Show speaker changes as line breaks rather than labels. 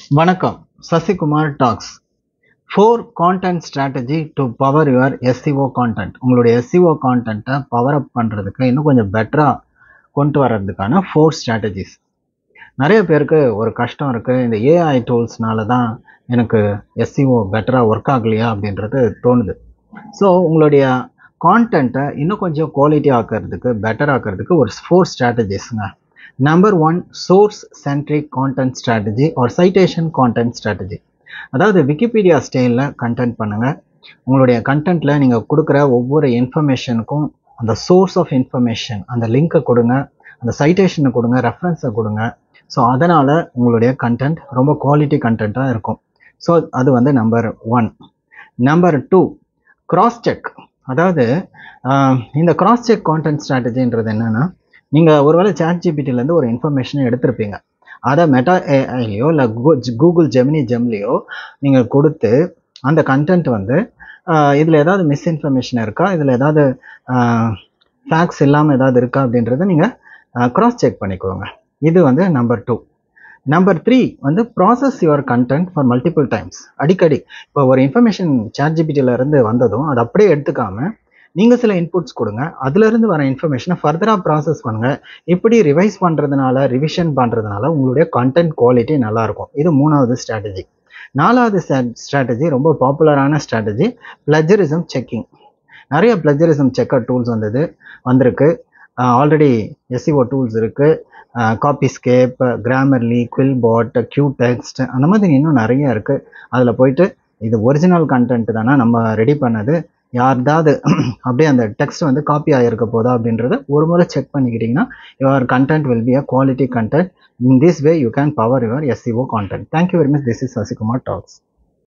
வணக்கம் Sasikumar talks for content strategy to power your SEO content உங்களுடைய SEO கான்டென்ட்டை power up பண்ணுறதுக்கு இன்னும் கொஞ்சம் பெட்டராக கொண்டு வர்றதுக்கான ஃபோர் ஸ்ட்ராட்டஜிஸ் நிறைய பேருக்கு ஒரு கஷ்டம் இருக்குது இந்த ஏஐ டூல்ஸ்னால தான் எனக்கு எஸ்சிஓ பெட்டராக ஒர்க் ஆகலையா அப்படின்றது தோணுது ஸோ உங்களுடைய கான்டென்ட்டை இன்னும் கொஞ்சம் குவாலிட்டி ஆக்கிறதுக்கு பெட்டர் ஆக்கிறதுக்கு ஒரு ஃபோர் ஸ்ட்ராட்டஜிஸ்ங்க number one source centric content strategy ஒரு சைட்டேஷன் கான்டென்ட் ஸ்ட்ராட்டஜி அதாவது விக்கிபீடியா ஸ்டைலில் கண்டென்ட் பண்ணுங்கள் உங்களுடைய கண்டென்ட்டில் நீங்கள் கொடுக்குற ஒவ்வொரு இன்ஃபர்மேஷனுக்கும் அந்த சோர்ஸ் ஆஃப் இன்ஃபர்மேஷன் அந்த லிங்க்கை கொடுங்க அந்த சைட்டேஷனை கொடுங்க ரெஃபரன்ஸை கொடுங்க ஸோ அதனால் உங்களுடைய கண்டென்ட் ரொம்ப குவாலிட்டி கண்டென்ட்டாக இருக்கும் ஸோ அது வந்து number one number two cross check அதாவது ஆஹ், இந்த கிராஸ் செக் கான்டென்ட் ஸ்ட்ராட்டஜின்றது என்னென்னா நீங்கள் ஒருவேளை சாட் ஜிபிடிலேருந்து ஒரு இன்ஃபர்மேஷனை எடுத்திருப்பீங்க அதை மெட்டா ஏஐலையோ இல்லை கூகுள் ஜெமினி ஜெம்லையோ நீங்கள் கொடுத்து அந்த கண்டென்ட் வந்து இதில் ஏதாவது மிஸ்இன்ஃபர்மேஷன் இருக்கா இதில் ஏதாவது ஃபேக்ஸ் இல்லாமல் ஏதாவது இருக்கா அப்படின்றத நீங்கள் கிராஸ் செக் பண்ணிக்கோங்க இது வந்து நம்பர் டூ நம்பர் த்ரீ வந்து process your content for multiple times அடிக்கடி இப்போ ஒரு இன்ஃபர்மேஷன் சாட் இருந்து வந்ததும் அதை அப்படியே எடுத்துக்காம நீங்கள் சில இன்புட்ஸ் கொடுங்க அதுலேருந்து வர இன்ஃபர்மேஷனை ஃபர்தராக ப்ராசஸ் பண்ணுங்கள் இப்படி ரிவைஸ் பண்ணுறதுனால ரிவிஷன் பண்ணுறதுனால உங்களுடைய கண்டென்ட் குவாலிட்டி நல்லாயிருக்கும் இது மூணாவது ஸ்ட்ராட்டஜி நாலாவது ஸ்ட்ராட்டஜி ரொம்ப பாப்புலரான ஸ்ட்ராட்டஜி பிளஜரிசம் செக்கிங் நிறைய பிளஜரிசம் செக்கர் டூல்ஸ் வந்தது வந்திருக்கு ஆல்ரெடி எஸ்சிஓ டூல்ஸ் இருக்குது Copyscape Grammarly QuillBot Quetext அந்த மாதிரி இன்னும் நிறைய இருக்குது அதில் போயிட்டு இது ஒரிஜினல் கண்டென்ட் தானே நம்ம ரெடி பண்ணது யார்தாவது அப்படியே அந்த டெக்ஸ்ட் வந்து காப்பி ஆகிருக்க போதா அப்படின்றத ஒரு முறை செக் பண்ணிக்கிட்டிங்கன்னா your content will be a quality content in this way you can power your SEO content thank you very much this is Sasikumar tax